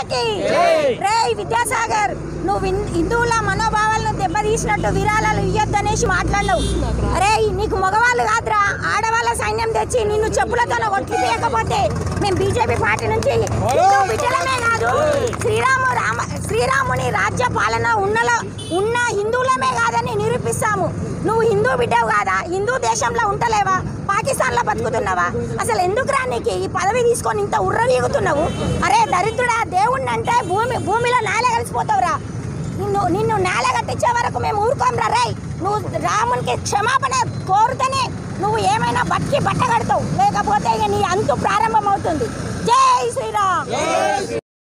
మాతకి రే విద్యాసాగర్ నువ్వు హిం- హిందువుల మనోభావాలను దెబ్బతీసినట్టు విరాళాలు ఇయ్యొద్దనేసి మాట్లాడినావు అరే నీకు మగవాళ్ళు కాదురా ఆడవాళ్ళ సైన్యం తెచ్చి నిన్ను చెప్పులతో ఒట్లిపోయకపోతే మేము బీజేపీ పార్టీ నుంచి హిందూ బిడ్డలమే కాదు శ్రీరాము రామ శ్రీరాముని రాజ్య పాలన ఉన్నలో ఉన్న హిందువులమే కాదని నిరూపిస్తాము నువ్వు హిందూ బిడ్డవు కాదా హిందూ దేశంలో ఉంటలేవా పాకిస్తాన్లో బతుకుతున్నావా అసలు ఎందుకురా నీకు ఈ పదవి తీసుకొని ఇంత ఉర్రవీగుతున్నావు అరే దరిద్రుడా దేవుణ్ణి అంటే భూమి భూమిలో నేల కలిసిపోతావురా నిన్ను నిన్ను నేల కట్టించే వరకు మేము ఊరుకోంరా రే నువ్వు రామునికి క్షమాపణ కోరుతేనే నువ్వు ఏమైనా బతికి బట్ట కడతావు లేకపోతే ఇక నీ అంతు ప్రారంభమవుతుంది జై శ్రీరామ్